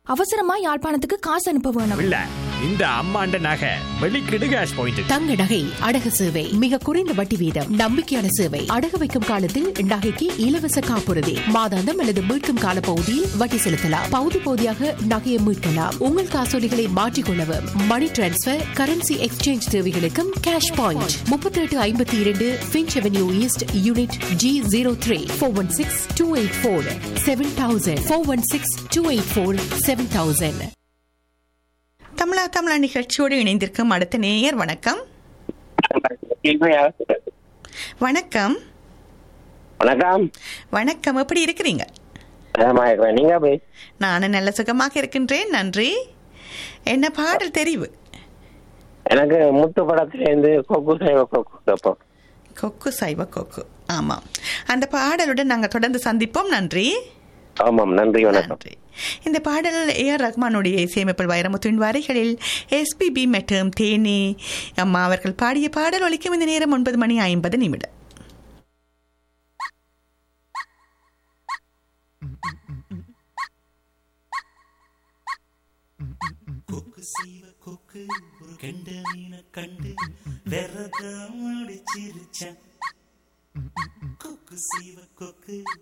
அவசரமா யாழ்ப்பாணத்துக்கு காசு அனுப்ப வேணும் இல்ல இந்த அம்மாண்ட நகை வெளிக்கிடு கேஷ் பாயிண்ட் தங்க நகை அடகு சேவை மிக குறைந்த வட்டி வீதம் நம்பிக்கையான சேவை அடகு வைக்கும் காலத்தில் நகைக்கு இலவச காப்புறுதி மாதாந்தம் அல்லது மீட்கும் கால பகுதியில் வட்டி செலுத்தலாம் பகுதி பகுதியாக நகையை மீட்கலாம் உங்கள் காசோலிகளை மாற்றிக்கொள்ளவும் மணி டிரான்ஸ்பர் கரன்சி எக்ஸ்சேஞ்ச் தேவைகளுக்கும் கேஷ் பாயிண்ட் முப்பத்தி எட்டு ஐம்பத்தி இரண்டு Finch Avenue East unit G zero three four one six two eight four seven thousand four one six two eight four seven thousand தமிழா தமிழா நிகழ்ச்சியோடு இணைந்திருக்கும் அடுத்த நேயர் வணக்கம் வணக்கம் வணக்கம் வணக்கம் எப்படி இருக்கிறீங்க ஆமா இருக்கிறேன் நீங்க எப்படி நானும் நல்ல சுகமாக இருக்கின்றேன் நன்றி என்ன பாடல் தெரிவு எனக்கு முத்து படத்திலேருந்து கொக்கு சைவ கொக்கு கேட்போம் கொக்கு சைவ கொக்கு ஆமாம் அந்த பாடலுடன் நாங்கள் தொடர்ந்து சந்திப்போம் நன்றி ஆமாம் நன்றி வணக்கம் நன்றி இந்த பாடல் ஏ ஆர் ரஹ்மானுடைய இசையமைப்பில் வைரமுத்துவின் வரிகளில் எஸ்பிபி மற்றும் தேனி அம்மா அவர்கள் பாடிய பாடல் ஒலிக்கும் இந்த நேரம் ஒன்பது மணி ஐம்பது நிமிடம் கொக்கு செய்வ கொக்கு ஒரு கெண்ட மீனை கண்டு விரதம் அடிச்சிருச்சேன் கொக்கு செய்வ கொக்கு